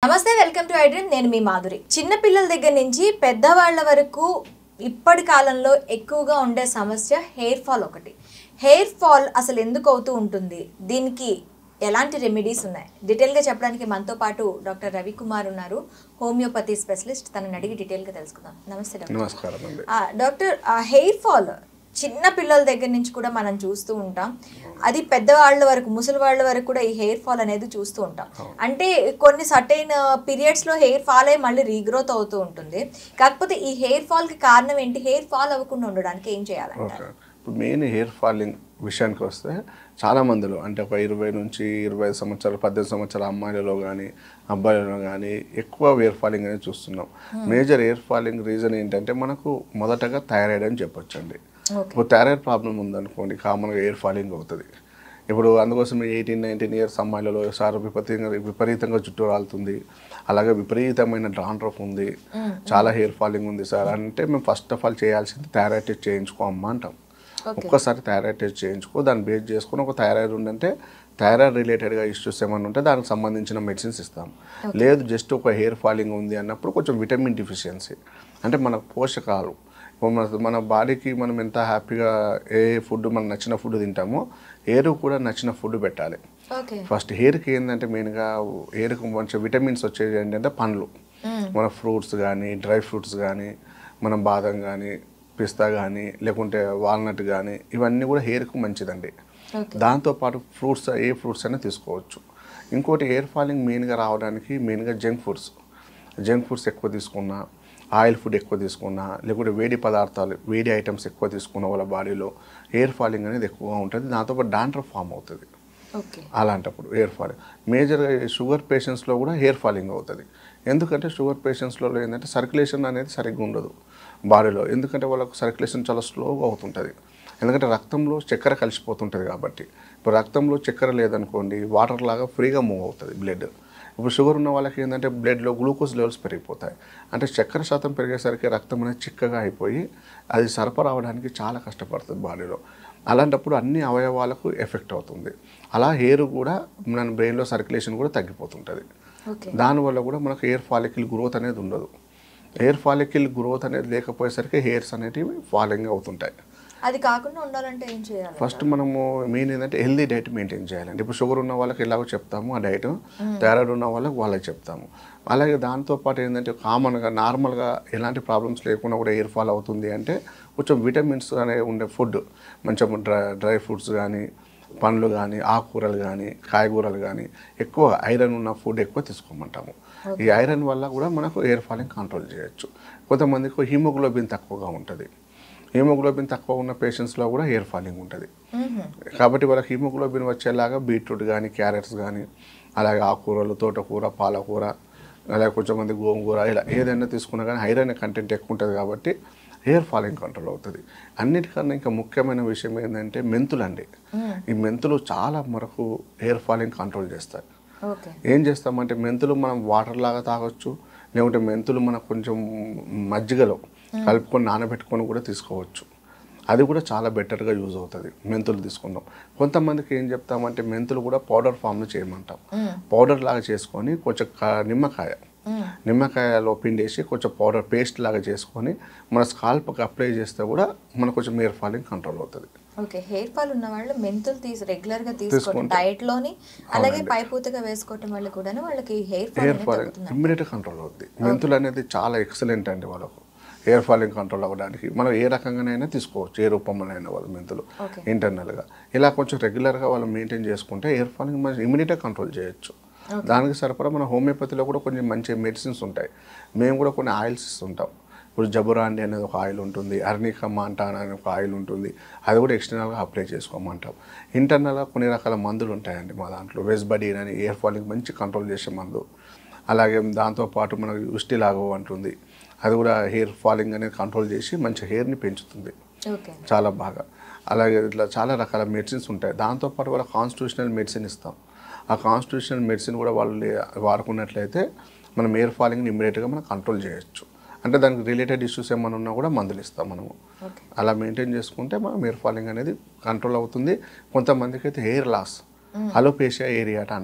నమస్తే welcome to iDream నేను మీ మాధురి చిన్న పిల్లల దగ్గర నుంచి పెద్దవాళ్ళ వరకు ఇప్పటి కాలంలో ఎక్కువగా ఉండే సమస్య హెయిర్ ఫాల్ ఒకటి హెయిర్ ఫాల్ అసలు ఎందుకు అవుతూ ఉంటుంది దీనికి ఎలాంటి రెమెడీస్ ఉన్నాయి డీటెయిల్గా చెప్పడానికి మనతో పాటు డాక్టర్ రవికుమార్ ఉన్నారు హోమియోపతి స్పెషలిస్ట్ తనని అడిగి డీటెయిల్గా తెలుసుకుందాం నమస్తే డాక్టర్ నమస్కారం అండి ఆ, డాక్టర్ ఆ హెయిర్ ఫాల్ చిన్న పిల్లల దగ్గర నుంచి కూడా మనం చూస్తూ ఉంటాం అది పెద్దవాళ్ళ వరకు ముసలి వాళ్ళ వరకు కూడా ఈ హెయిర్ ఫాల్ అనేది చూస్తూ ఉంటాం అంటే కొన్ని సర్టైన్ పీరియడ్స్ లో హెయిర్ ఫాల్ అయ్యి మళ్ళీ రీగ్రోత్ అవుతూ ఉంటుంది కాకపోతే ఈ హెయిర్ ఫాల్ కి కారణం ఏంటి హెయిర్ ఫాల్ అవ్వకుండా ఉండడానికి ఏం చేయాలంటారు ఓకే ఇప్పుడు మెయిన్ హెయిర్ ఫాలింగ్ విషయానికి వస్తే చాలా మందిలో అంటే ఒక ఇరవై నుంచి ఇరవై ఐదు సంవత్సరాలు పద్దెనిమిది సంవత్సరాల అమ్మాయిలలో కానీ అబ్బాయిలలో కానీ ఎక్కువ హెయిర్ ఫాలింగ్ అనేది చూస్తున్నాం మేజర్ హెయిర్ ఫాలింగ్ రీజన్ ఏంటంటే మనకు మొదటగా థైరాయిడ్ అని చెప్పొచ్చండి ఓకే ఇప్పుడు థైరాయిడ్ ప్రాబ్లం ఉందనుకోండి కామన్గా హెయిర్ ఫాలింగ్ అవుతుంది ఇప్పుడు అందుకోసం ఎయిటీన్ నైన్టీన్ ఇయర్స్ అమ్మాయిలలో సార్ విపరీతంగా విపరీతంగా జుట్టు రాలుతుంది అలాగే విపరీతమైన డాండ్రఫ్ ఉంది చాలా హెయిర్ ఫాలింగ్ ఉంది సార్ అంటే మేము ఫస్ట్ ఆఫ్ ఆల్ చేయాల్సింది థైరాయిడ్ టెస్ట్ చేయించుకో అమ్మా అంటాం ఓకే ఒక్కసారి థైరాయిడ్ టెస్ట్ చేయించుకో దాన్ని బేస్ చేసుకొని ఒక థైరాయిడ్ ఉందంటే థైరాయిడ్ రిలేటెడ్గా ఇష్యూస్ ఏమైనా ఉంటే దానికి సంబంధించిన మెడిసిన్స్ ఇస్తాం లేదు జస్ట్ ఒక హెయిర్ ఫాలింగ్ ఉంది అన్నప్పుడు కొంచెం విటమిన్ డిఫిషియన్సీ అంటే మన పోషకాలు ఇప్పుడు మన మన బాడీకి మనం ఎంత హ్యాపీగా ఏ ఫుడ్ మనకు నచ్చిన ఫుడ్ తింటామో హెయిర్ కూడా నచ్చిన ఫుడ్ పెట్టాలి ఓకే ఫస్ట్ హెయిర్కి ఏంటంటే మెయిన్గా హెయిర్కి మంచి విటమిన్స్ వచ్చేది ఏంటంటే పండ్లు మన ఫ్రూట్స్ కానీ డ్రై ఫ్రూట్స్ కానీ మన బాదం కానీ పిస్తా కానీ లేకుంటే వాల్నట్ కానీ ఇవన్నీ కూడా హెయిర్కి మంచిదండి ఓకే దాంతోపాటు ఫ్రూట్స్ ఏ ఫ్రూట్స్ అయినా తీసుకోవచ్చు ఇంకోటి హెయిర్ ఫాలింగ్ మెయిన్గా రావడానికి మెయిన్గా జంక్ ఫుడ్స్ జంక్ ఫుడ్స్ ఎక్కువ తీసుకున్నా ఆయిల్ ఫుడ్ ఎక్కువ తీసుకున్నా లేకుంటే వేడి పదార్థాలు వేడి ఐటమ్స్ ఎక్కువ తీసుకున్న వాళ్ళ బాడీలో హెయిర్ ఫాలింగ్ అనేది ఎక్కువగా ఉంటుంది దాంతోపాటు డాండ్రఫ్ ఫామ్ అవుతుంది ఓకే అలాంటప్పుడు హెయిర్ ఫాలింగ్ మేజర్గా షుగర్ పేషెంట్స్లో కూడా హెయిర్ ఫాలింగ్ అవుతుంది ఎందుకంటే షుగర్ పేషెంట్స్లో ఏంటంటే సర్క్యులేషన్ అనేది సరిగ్గా ఉండదు బాడీలో ఎందుకంటే వాళ్ళకు సర్క్యులేషన్ చాలా స్లోగా అవుతుంటుంది ఎందుకంటే రక్తంలో చక్కెర కలిసిపోతుంటుంది కాబట్టి ఇప్పుడు రక్తంలో చక్కెర లేదనుకోండి వాటర్ లాగా ఫ్రీగా మూవ్ అవుతుంది బ్లడ్ ఇప్పుడు షుగర్ ఉన్న వాళ్ళకి ఏంటంటే బ్లడ్లో గ్లూకోజ్ లెవెల్స్ పెరిగిపోతాయి అంటే చక్కెర శాతం పెరిగేసరికి రక్తం అనేది చిక్కగా అయిపోయి అది సరఫరా అవడానికి చాలా కష్టపడుతుంది బాడీలో అలాంటప్పుడు అన్ని అవయవాలకు ఎఫెక్ట్ అవుతుంది అలా హెయిర్ కూడా మన బ్రెయిన్లో సర్క్యులేషన్ కూడా తగ్గిపోతుంటుంది ఓకే దానివల్ల కూడా మనకు హెయిర్ ఫాలికిల్ గ్రోత్ అనేది ఉండదు హెయిర్ ఫాలికిల్ గ్రోత్ అనేది లేకపోయేసరికి హెయిర్స్ అనేటివి ఫాలింగ్ అవుతుంటాయి అది కాకుండా ఉండాలంటే ఏం చేయాలి ఫస్ట్ మనము మెయిన్ ఏంటంటే హెల్దీ డైట్ మెయింటైన్ చేయాలండి ఇప్పుడు షుగర్ ఉన్న వాళ్ళకి ఎలాగో చెప్తాము ఆ డైట్ థైరాయిడ్ ఉన్న వాళ్ళకి వాళ్ళకి చెప్తాము అలాగే దాంతోపాటు ఏంటంటే కామన్గా నార్మల్గా ఎలాంటి ప్రాబ్లమ్స్ లేకుండా కూడా హెయిర్ ఫాల్ అవుతుంది అంటే కొంచెం విటమిన్స్ అనేవి ఉండే ఫుడ్ మంచిగా డ్రై డ్రై ఫ్రూట్స్ కానీ పండ్లు కానీ ఆకుకూరలు కానీ కాయగూరలు కానీ ఎక్కువ ఐరన్ ఉన్న ఫుడ్ ఎక్కువ తీసుకోమంటాము ఈ ఐరన్ వల్ల కూడా మనకు హెయిర్ ఫాలింగ్ కంట్రోల్ చేయొచ్చు కొంతమందికి హిమోగ్లోబిన్ తక్కువగా ఉంటుంది హిమోగ్లోబిన్ తక్కువ ఉన్న పేషెంట్స్లో కూడా హెయిర్ ఫాలింగ్ ఉంటుంది మ్మ్. కాబట్టి వాళ్ళకి హిమోగ్లోబిన్ వచ్చేలాగా బీట్రూట్ కానీ క్యారెట్స్ కానీ అలాగే ఆకుకూరలు తోటకూర పాలకూర అలాగే కొంచెం మంది గోంగూర ఇలా ఏదైనా తీసుకున్నా కానీ ఐరన్ కంటెంట్ ఎక్కువ ఉంటుంది కాబట్టి హెయిర్ ఫాలింగ్ కంట్రోల్ అవుతుంది అన్నిటికన్నా ఇంకా ముఖ్యమైన విషయం ఏంటంటే మెంతులు అండి ఈ మెంతులు చాలా మనకు హెయిర్ ఫాలింగ్ కంట్రోల్ చేస్తాయి ఓకే ఏం చేస్తామంటే మెంతులు మనం వాటర్ లాగా తాగొచ్చు లేకుంటే మెంతులు మనకు కొంచెం మజ్జిగలో కలుపుకొని నానబెట్టుకొని కూడా తీసుకోవచ్చు అది కూడా చాలా బెటర్గా యూజ్ అవుతుంది మెంతులు తీసుకుందాం కొంతమందికి ఏం చెప్తామంటే మెంతులు కూడా పౌడర్ ఫామ్లో చేయమంటాం పౌడర్ లాగా చేసుకొని కొంచెం క- నిమ్మకాయ మ్మ్. నిమ్మకాయలో పిండేసి కొంచెం పౌడర్ పేస్ట్ లాగా చేసుకొని మన స్కాల్ప్కి అప్లై చేస్తే కూడా మనకు కొంచెం హెయిర్ ఫాలింగ్ కంట్రోల్ అవుతుంది ఓకే హెయిర్ ఫాల్ ఉన్న వాళ్ళు మెంతులు తీసి రెగ్యులర్ గా తీసుకోవడం తీసుకుంటే. డైట్ లోని అలాగే పైపూతగా వేసుకోవటం వల్ల కూడా వాళ్ళకి హెయిర్ ఫాల్ హెయిర్ అనేది ఫాలింగ్ తగ్గుతుంది ఇమ్మీడియట్గా కంట్రోల్ అవుద్ది మెంతులు అనేది చాలా ఎక్సలెంట్ అండి వాళ్ళకు హెయిర్ ఫాలింగ్ కంట్రోల్ అవ్వడానికి మనం ఏ రకంగానైనా తీసుకోవచ్చు ఏ రూపంలోనైనా వాళ్ళు మెంతులు ఓకే ఇంటర్నల్గా ఇలా కొంచెం రెగ్యులర్గా వాళ్ళు మెయింటైన్ చేసుకుంటే హెయిర్ ఫాలింగ్ మనం ఇమీడియట్గా కంట్రోల్ చేయొచ్చు దానికి సరిపడా మన హోమియోపతిలో కూడా కొన్ని మంచి మెడిసిన్స్ ఉంటాయి మేము కూడా కొన్ని ఆయిల్స్ ఇస్తుంటాం ఇప్పుడు జబురాండి అనేది ఒక ఆయిల్ ఉంటుంది అర్నికా మాంటాన్ అనే ఒక ఆయిల్ ఉంటుంది అది కూడా ఎక్స్టర్నల్గా అప్లై చేసుకోమంటాం ఇంటర్నల్గా కొన్ని రకాల మందులు ఉంటాయండి మా దాంట్లో వెస్బడీన్ అని ఎయిర్ ఫాలింగ్ మంచి కంట్రోల్ చేసే మందు అలాగే దాంతోపాటు మనకు ఉష్టి లాగో అంటుంది అది కూడా హెయిర్ ఫాలింగ్ అనేది కంట్రోల్ చేసి మంచి హెయిర్ని పెంచుతుంది ఓకే చాలా బాగా అలాగే ఇట్లా చాలా రకాల మెడిసిన్స్ ఉంటాయి దాంతోపాటు కూడా కాన్స్టిట్యూషనల్ మెడిసిన్ ఇస్తాం ఆ కాన్స్టిట్యూషనల్ మెడిసిన్ కూడా వాళ్ళు లే- వాడుకున్నట్లయితే మనం ఎయిర్ ఫాలింగ్ని ఇమ్మీడియట్గా మనం కంట్రోల్ చేయొచ్చు అంటే దానికి రిలేటెడ్ ఇష్యూస్ ఏమైనా ఉన్నా కూడా మందులు ఇస్తాం మనము ఓకే అలా మెయింటైన్ చేసుకుంటే మనం హెయిర్ ఫాలింగ్ అనేది కంట్రోల్ అవుతుంది కొంతమందికి అయితే హెయిర్ లాస్ అలోపేషియా ఏరియాట అంటాం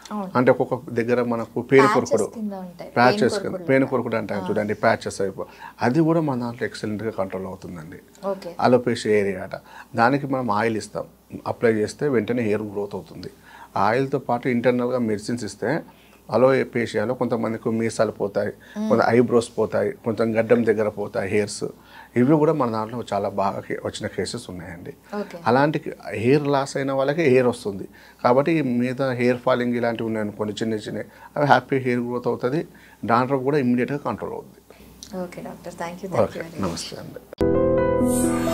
అవును. అంటే ఒక్కొక్క దగ్గర మనకు పేను Patches కొరుకుడు కింద ఉంటాయి. ప్యాచెస్ పేను కింద కొరుకుడు పేను కొరుకుడు అంటాం చూడండి ప్యాచెస్ అయిపో అది కూడా మన దాంట్లో ఎక్సలెంట్గా కంట్రోల్ అవుతుందండి ఓకే అలోపేషియా ఏరియా అట దానికి మనం ఆయిల్ ఇస్తాం అప్లై చేస్తే వెంటనే హెయిర్ గ్రోత్ అవుతుంది ఆ ఆయిల్తో పాటు ఇంటర్నల్గా మెడిసిన్స్ ఇస్తే అలోపేషియాలో కొంతమందికి మీసాలు పోతాయి కొంత ఐబ్రోస్ పోతాయి కొంచెం గడ్డం దగ్గర పోతాయి హెయిర్స్ ఇవి కూడా మన దాంట్లో చాలా బాగా కే- వచ్చిన కేసెస్ ఉన్నాయండి ఓకే అలాంటి హెయిర్ లాస్ అయిన వాళ్ళకి హెయిర్ వస్తుంది కాబట్టి మీద హెయిర్ ఫాలింగ్ ఇలాంటివి ఉన్నాయి కొన్ని చిన్న చిన్న అవి హ్యాపీ హెయిర్ గ్రోత్ అవుతుంది డాండ్రఫ్ కూడా ఇమ్మీడియట్గా కంట్రోల్ అవుతుంది okay doctor thank you thank okay you very much నమస్తే అండి